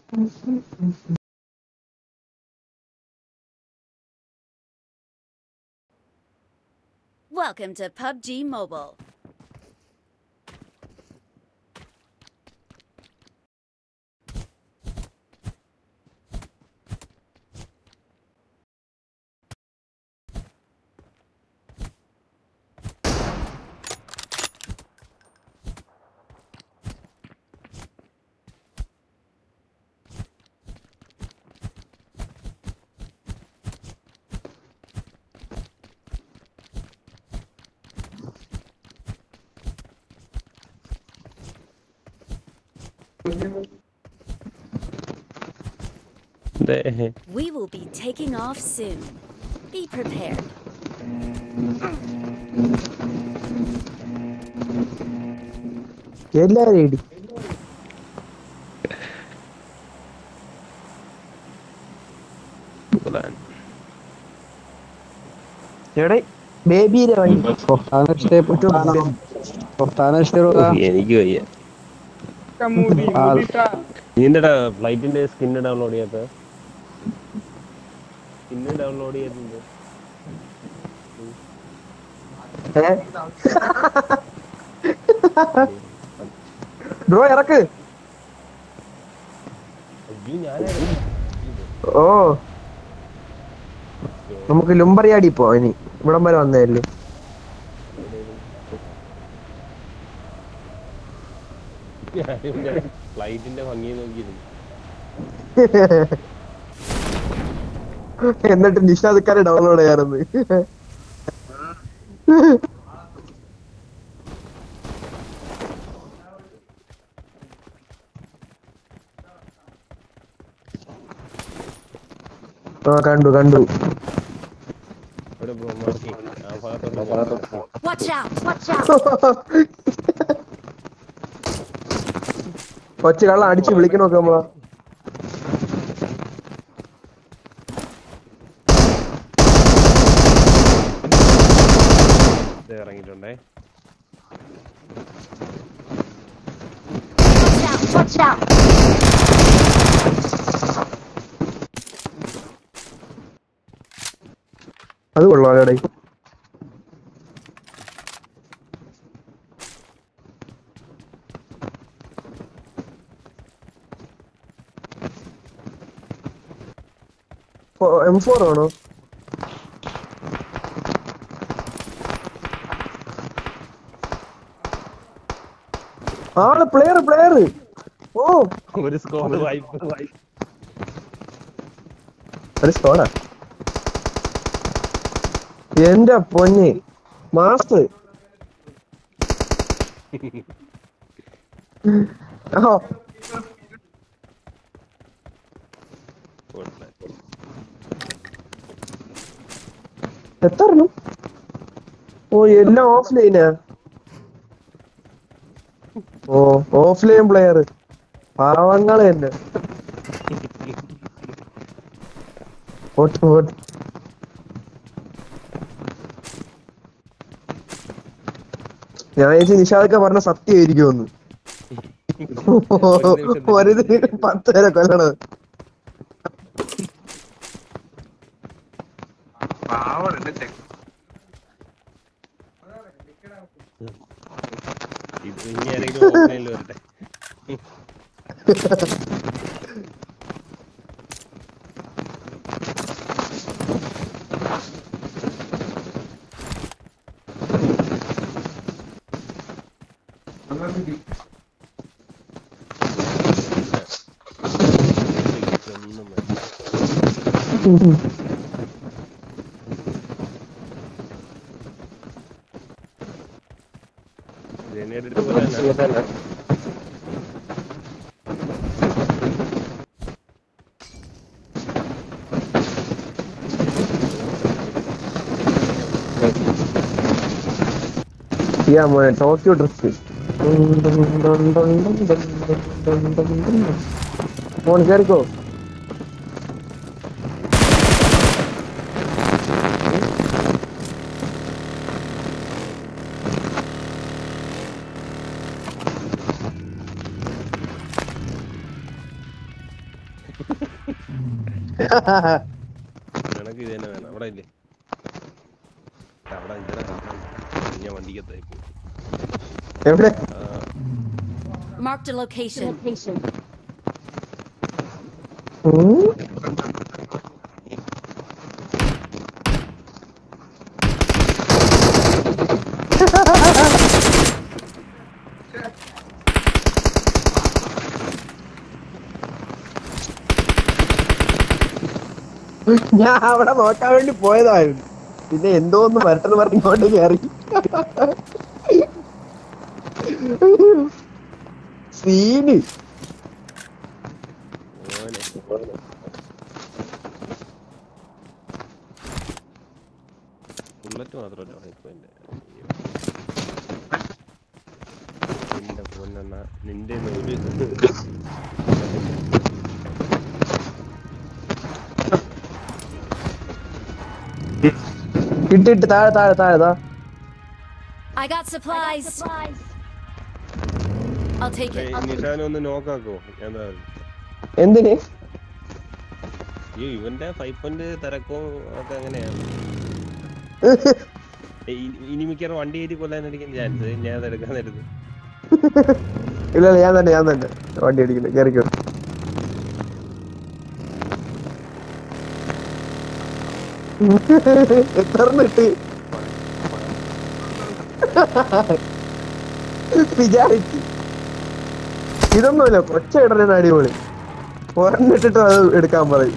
Welcome to PUBG Mobile. 네. We will be taking off soon. Be prepared. എല്ലാരും ഇടി plan. എടേ ബേബിയിലെ വഴി പൊട്ടാനഷ്ടേ പൊട്ടാനഷ്ടേ എനിക്ക് വയ്യ നീന്തെടാ ഫ്ലൈറ്റിന്റെ സ്കിന്ന് ഡൗൺലോഡ് ചെയ്യാത്ത സ്കിന്ന് ഡൗൺലോഡ് ചെയ്തിട്ടുണ്ട് ബ്രോ ഇറക്ക് അയ്യോ ഞാനായിരുന്നു ഓ നമുക്ക് ലുമ്പറിയാടി പോ ഇനി ഇവിടം വരെ വന്നതല്ലേ ഫ്ലൈറ്റിന്റെ ഭംഗി നോക്കിയിരുന്നു എന്നിട്ട് നിഷാദക്കാരെ ഡൗൺലോഡ് ചെയ്യാറുണ്ട് ആ കണ്ടു കണ്ടു ഇവിടെ ബ്രോ മാർക്കി ആ ഭാഗത്തോട്ട് Watch out! കൊച്ചു കള്ള അടിച്ച് വിളിക്കണൊക്കെ നമ്മളാ ദേ ഇറങ്ങിയിട്ടുണ്ടേ Watch out! Watch out! അത് കൊള്ളാം എടേ എം ഫോർ ആണോ ആള് പ്ലെയർ പ്ലെയർ ഓ ഒരു സ്കോർ വൈപ്പ് ഒരു സ്കോഡാ എന്റെ പൊന്ന് മാസ്റ്റർ ഓ എത്രണ്ണു ഓ എല്ലാം ഓഫ് ലൈനാ ഓ ഓഫ് ലൈൻ പ്ലെയർ പാവങ്ങള് തന്നെ ഓട്ട് ഓട്ട് ഞാൻ ചേച്ചി നിഷാദൊക്കെ പറഞ്ഞ സത്യമായിരിക്കുമെന്ന് ഒരു ഇതിന് പത്ത് പേരെ കൊല്ലണത് ഇത് ഇനി ആരെങ്കിലും ഓഫ്ലൈനിൽ വരട്ടെ ഒന്നും വേണ്ട. ഗ്രനേഡ് എടുത്ത് പോരാനാ ചെയ്യാ മോനെ ടോക്കിയോ ഡ്രസ് ഫോൺ കേറിക്കോ നിനക്ക് ഇത് തന്നെ വേണം അവിടെ ഇല്ലേ അവിടെ ഇങ്ങനെ ഞാൻ വണ്ടിക്കത്തായി പോയി എവിടെ ആ, Marked a location. ഉം. ഞാൻ അവിടെ നോക്കാൻ വേണ്ടി പോയതായിരുന്നു പിന്നെ എന്തോ ഒന്ന് വരട്ടെന്ന് പറഞ്ഞോണ്ട് കയറി സീന് മോനെ ബുള്ളറ്റ് മാത്രമല്ല ഇപ്പൊ എന്റെ എന്റെ പൊന്നെണ്ണ നിന്റെ ഒരു ഇട്ടിട്ട് താഴെ താഴെ താഴെ താ I got supplies. I'll take it. നിഷാനെ ഒന്ന് നോക്കാക്കോ എന്താ എന്തിന് ഈ ഇവന്റെ ഫൈവ് പോയിന്റ് തിരക്കോ ഒക്കെ അങ്ങനെയാണ് ഏയ് ഇനി- ഇനി മിക്കവാറും വണ്ടി കയറ്റി കൊല്ലാനായിരിക്കും ചാൻസ് ഞാൻ അത് എടുക്കാൻ നേരത്ത് ഇല്ല ഇല്ല ഞാൻ തന്നെ ഞാൻ തന്നെ വണ്ടി അടിക്കുന്നത് കയറിക്കോ എത്രന്നിട്ട് വിചാരിച്ചു ഇതൊന്നുമില്ല കൊച്ച ഇടണ അടിപൊളി ഒരെണ്ണിട്ടിട്ട് അത് എടുക്കാൻ പറയും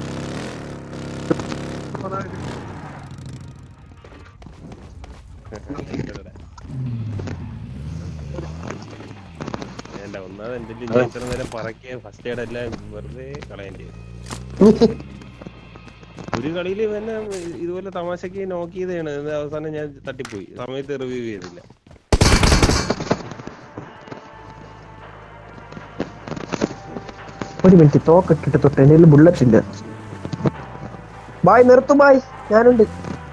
വേണ്ട ഒന്നാമത് എന്തെങ്കിലും ഞാൻ ഇത്ര നേരം പറക്കിയ ഫസ്റ്റ് എയ്ഡ് എല്ലാം വെറുതെ കളയേണ്ടി വരും ഒരു കളിയിൽ തന്നെ ഇതുപോലെ തമാശക്ക് നോക്കിയതാണ് ഇത് അവസാനം ഞാൻ തട്ടിപ്പോയി സമയത്ത് റിവ്യൂ ചെയ്തില്ല ഒരു മിനിറ്റ് തോക്കിട്ടിട്ട് തൊട്ട് എന്റെ ബുള്ളറ്റ് ഇല്ല ബായ് നിർത്തും ബായ് ഞാനുണ്ട്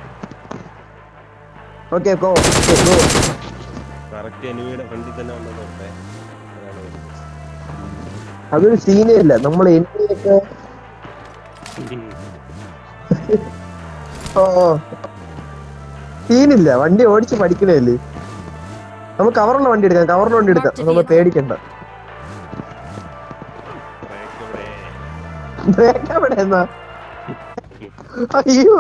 ഓക്കെ ഗോ ഗോ കറക്റ്റ് എനിമിയുടെ ഫ്രണ്ടിൽ തന്നെ ഉണ്ടെന്ന് പറഞ്ഞേ അതാണ് വരുന്നത്. അതൊരു സീനേ ഇല്ല നമ്മൾ എനിയൊക്കെ ഓ സീനില്ല വണ്ടി ഓടിച്ച് പഠിക്കണേല്ലേ നമുക്ക് കവറുള്ള വണ്ടി എടുക്കാം കവറുള്ള വണ്ടി എടുക്കാം നമ്മൾ പേടിക്കണ്ട ബ്രേക്ക് ഇവിടെ. ബ്രേക്ക് എവിടെ എന്നാ അയ്യോ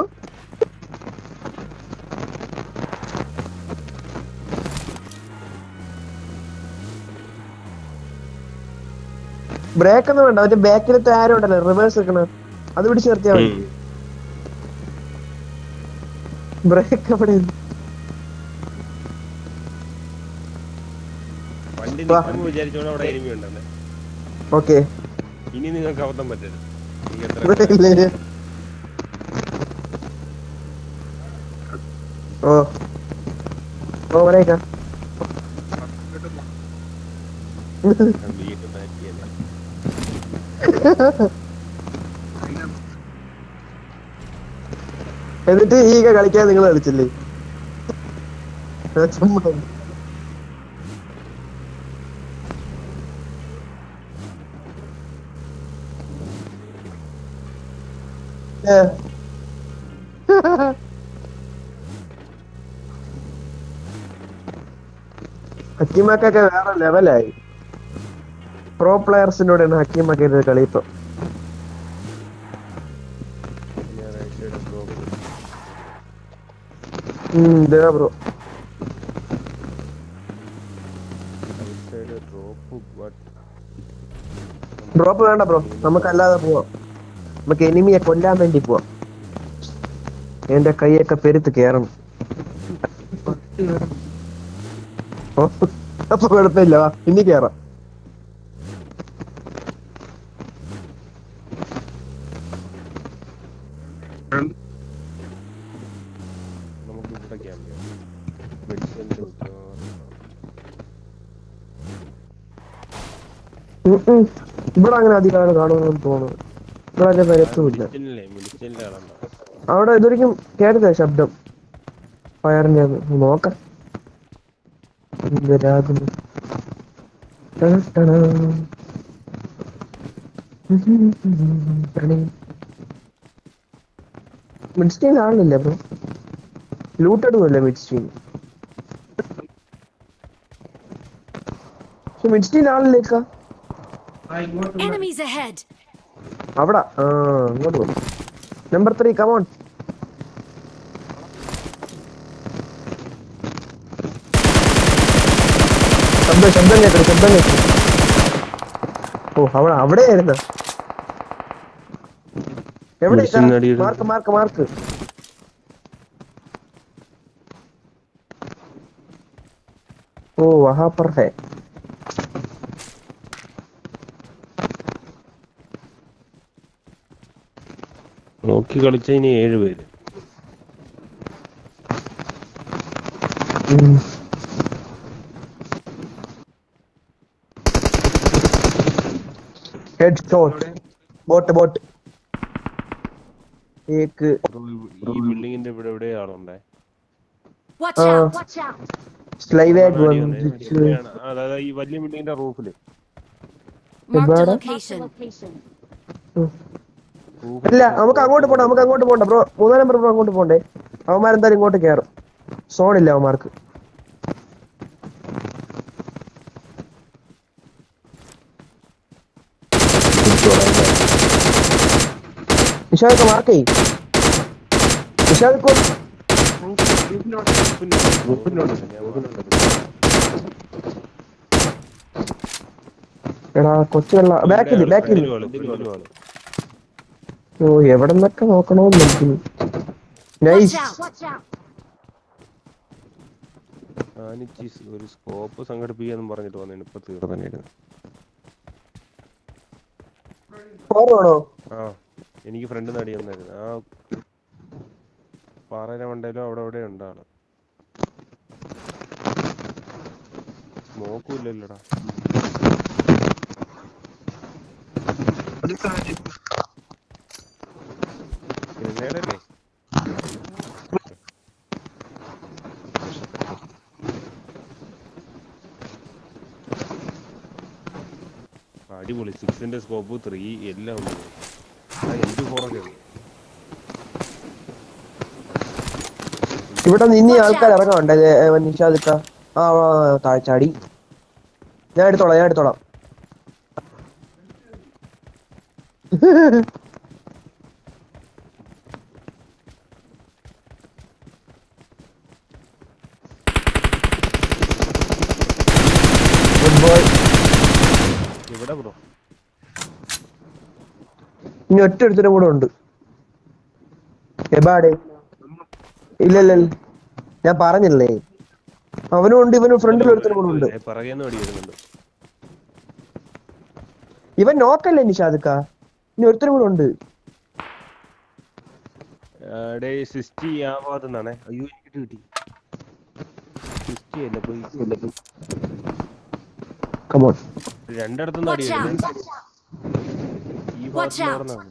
ബ്രേക്ക് ഒന്നും വേണ്ട മറ്റേ ബാക്കിലത്തെ ആരോ ഉണ്ടല്ലോ റിവേഴ്സ് വെക്കണ അത് പിടിച്ച് നിർത്തിയാ മതി ഉം. ബ്രേക്ക് എവിടെ വണ്ടി വാ. നിൽക്കുമ്പോ വിചാരിച്ചോണ്ട് അവിടെ എനിമി ഉണ്ടെന്ന് ഓക്കെ ഇനി നിങ്ങൾക്ക് അബദ്ധം പറ്റരുത് നിങ്ങൾക്ക് എത്ര ഓ ഓ പറയേക്കാം വീണ്ടും മാറ്റിയല്ലേ എന്നിട്ട് ഈ കളിക്കാൻ നിങ്ങൾ കളിച്ചില്ലേ ആ, ചുമ്മാ ഏ. ഹക്കീമാക്കൊക്കെ വേറെ ലെവലായി പ്രോ പ്ലെയേഴ്സിനോടാണ് ഹക്കീമൊക്കെ കളി ഇപ്പൊ ഞായറാഴ്ചയുടെ blog bro outside drop but drop വേണ്ട ബ്രോ നമുക്കല്ലാതെ പോവാം നമുക്ക് എനിമിയെ കൊല്ലാൻ വേണ്ടി പോവാം എന്റെ കൈയൊക്കെ പെരുത്ത് കേറണം ഓ, അപ്പൊ കുഴപ്പമില്ല വാ ഇനി കേറാം നമുക്ക് ഇവിടെ ക്യാമ്പ് മെഡിസിൻ്റെ ഉം ഉം. ഇവിടെ അങ്ങനെ അധികം ആള് കാണുമെന്ന് തോന്നുന്നു ഇവിടെ അതിന്റെ നിരത്തുമില്ല മെഡിസിനില്ലേ മെഡിസിനിലെ ആളാണോ അവിടെ ഇതൊരിക്കും കേട്ടില്ല ശബ്ദം ഫയറിന്റെ നോക്കാം എന്തരാകുന്നു ടണ ടണ. പ്രണയം മിഡ് സ്ട്രീം ആളില്ല ബ്രോ ലൂട്ടടുമല്ല മിഡ് സ്ട്രീം പക്ഷെ മിഡ് സ്ട്രീം ആളില്ലേക്കാ Enemies ahead! അവിടെ ആ അങ്ങോട്ട് പോകും നമ്പർ ത്രീ കമോൺ ശബ്ദം ശബ്ദം കേട്ടോ ശബ്ദം കേട്ടോ ഓ അവിടെ അവിടെയായിരുന്നു എവിടെ മുസ്ലിം നടിയുടെ- മാർക്ക് മാർക്ക് മാർക്ക് ഓ വഹാ पर है നോക്കി കളിച്ച ഇനി ഏഴ് പേര് हम्म। हेड शॉट ബോട്ട് ബോട്ട് ഏക്ക് ഈ ബിൽഡിങ്ങിന്റെ ഇവിടെ എവിടെ ആളുണ്ടേ Watch Uh, out! Watch out! സ്ലൈവായിട്ട് അടി വന്നേ. വന്നിട്ട് ഇവിടെയാണ്. അതായത് ഈ വലിയ ബിൽഡിങ്ങിന്റെ റൂഫില് Marked a Ibada? location. ഇല്ല നമുക്ക് അങ്ങോട്ട് പോണ്ട നമുക്ക് അങ്ങോട്ട് പോണ്ട ബ്രോ മൂന്നാം നമ്പർ ബ്രോ അങ്ങോട്ട് പോണ്ടേ അവന്മാരെന്തായാലും ഇങ്ങോട്ട് കയറും സോൺ ഇല്ല അവന്മാർക്ക് നിഷാദ് മാർക്ക് ചെയ് നിഷാദ് കൊ- എടാ കൊച്ചുള്ള ബാക്കിൽ ബാക്കിൽ ഓ എവിടെ നിന്നൊക്കെ നോക്കണോന്ന് എനിക്ക് Watch nice out! Watch out! ഒരു സ്കോപ്പ് സംഘടിപ്പിക്കാന്ന് പറഞ്ഞിട്ട് വന്നു ഇപ്പൊ തീർന്നായിരുന്നു ഓർമ്മയാണോ ആ എനിക്ക് ഫ്രണ്ട് നടി വന്നായിരുന്നു ആ പാറയുടെ മണ്ടയിലും അവിടെ അവിടെ ഉണ്ട് ആള് സ്മോക്കും ഇല്ലല്ലോടാ ഗ്രനേഡല്ലേ അടിപൊളി സിക്സിന്റെ സ്കോപ്പ് ത്രീ എല്ലാം ഉണ്ട് ആ എം ഫോറൊക്കെ ഉണ്ട് ഇവിടെ നിന്ന് ഇനി ആൾക്കാർ ഇറങ്ങാണ്ട് നിഷാദിക്ക ആ ആ, ആ, താഴെ ചാടി ഞാൻ എടുത്തോളാം ഞാൻ എടുത്തോളാം ഗുഡ് ബോയ് എവിടെ ബ്രോ ഇനി ഒറ്റ ഒരുത്തരും കൂടെ ഉണ്ട് എബാടെ ഇല്ല ഇല്ല ഇല്ല. ഞാൻ പറഞ്ഞില്ലേ അവനും ഉണ്ട് ഇവനും ഫ്രണ്ടിൽ ഒരുത്തരും കൂടെ ഉണ്ട് പിറകേന്ന് അടി വരുന്നുണ്ട് ഇവൻ നോക്കല്ലേ നിഷാദിക്ക ഇനി ഒരുത്തരും കൂടെ ഉണ്ട് ഡേ സിക്സ്റ്റി ആവാതെന്നാണേ അയ്യോ എനിക്ക് കിട്ടി സിക്സ്റ്റി അല്ല പോയി കമോൺ രണ്ടിടത്തുനിന്ന് അടി Watch വരുന്നത് out! ഈ Watch ഭാഗത്ത് out. നടന്നാണ്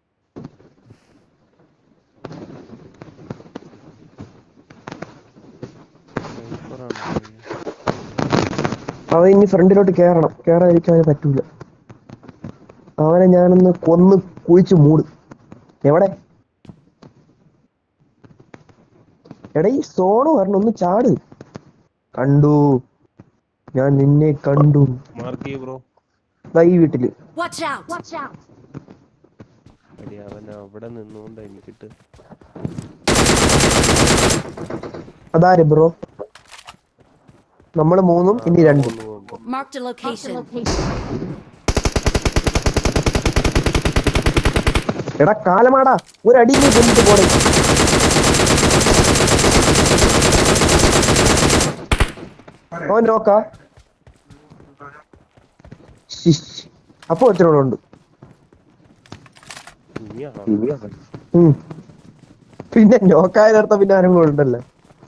അവൻ ഇനി ഫ്രണ്ടിലോട്ട് കേറണം കേറാതിരിക്കാൻ അവന് പറ്റൂല അവനെ ഞാനൊന്ന് കൊന്ന് കുഴിച്ചു മൂടും എവിടെ എടാ ഈ സോണ് വരണം ഒന്ന് ചാട് കണ്ടു ഞാൻ നിന്നെ കണ്ടു മാർക്ക് ചെയ്യ ബ്രോ ദാ ഈ വീട്ടില് Watch out! Watch out! അടി അവൻ അവിടെ നിന്നുകൊണ്ട് എനിക്കിട്ട് അതാര് ബ്രോ നമ്മള് മൂന്നും ഇനി രണ്ടും ഒന്ന് പോകുമ്പോ. Marked a location. എടാ കാലമാടാ ഒരടി നീ കൊണ്ടിട്ട് പോടെ അവൻ നോക്കാ ശിഷ്. അപ്പൊ ഒത്തിരിയുണ്ട് ഇനിയാണോ? ഉം. പിന്നെ നോക്കായതിനർത്ഥം പിന്നെ ആരും കൂടെ ഉണ്ടല്ലോ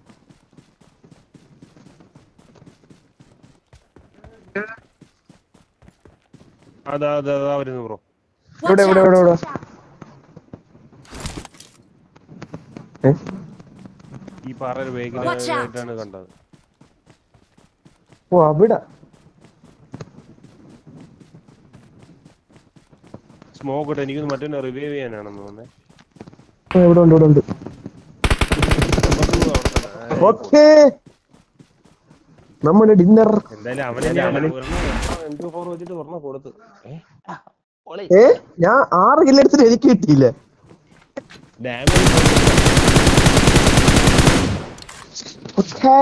അതാ അതാ അതാ വരുന്നു ബ്രോ Watch ഇവിടെ ഇവിടെ ഇവിടെ out! ഇവിടെ ഏ? ഈ പാറയുടെ Watch out. വേഗിലായിട്ടാണ് കണ്ടത് ഓ അവിടെ സ്മോക്ക് ഇട്ട് എനിക്കൊന്ന് മറ്റേ റിവൈവ് ചെയ്യാനാണെന്ന് തോന്നുന്നേ ആ, ഇവിടെ ഉണ്ട് ഇവിടെ ഉണ്ട് ഓക്കേ നമ്മുടെ ഡിന്നർ എന്തായാലും അവനെ ഞാൻ എം ടു ഫോർ വെച്ചിട്ട് ഒരെണ്ണം കൊടുത്തു ഏ? പൊളി. ഏ ഞാൻ ആറ് കിലോ എടുത്തിട്ട് എനിക്ക് കിട്ടിയില്ല ഡാമേജ് ഓക്കേ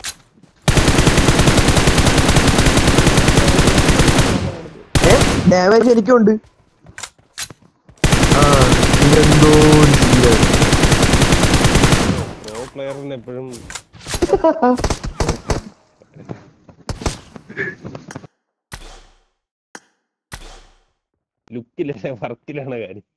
ഏ ഡാമേജ് എനിക്കുണ്ട് ആ ഇതെന്തോ ഒരു ശീലം. പ്രോ പ്ലെയറിന് എപ്പോഴും ലുക്കിലല്ല വർക്കിലാണ് കാര്യം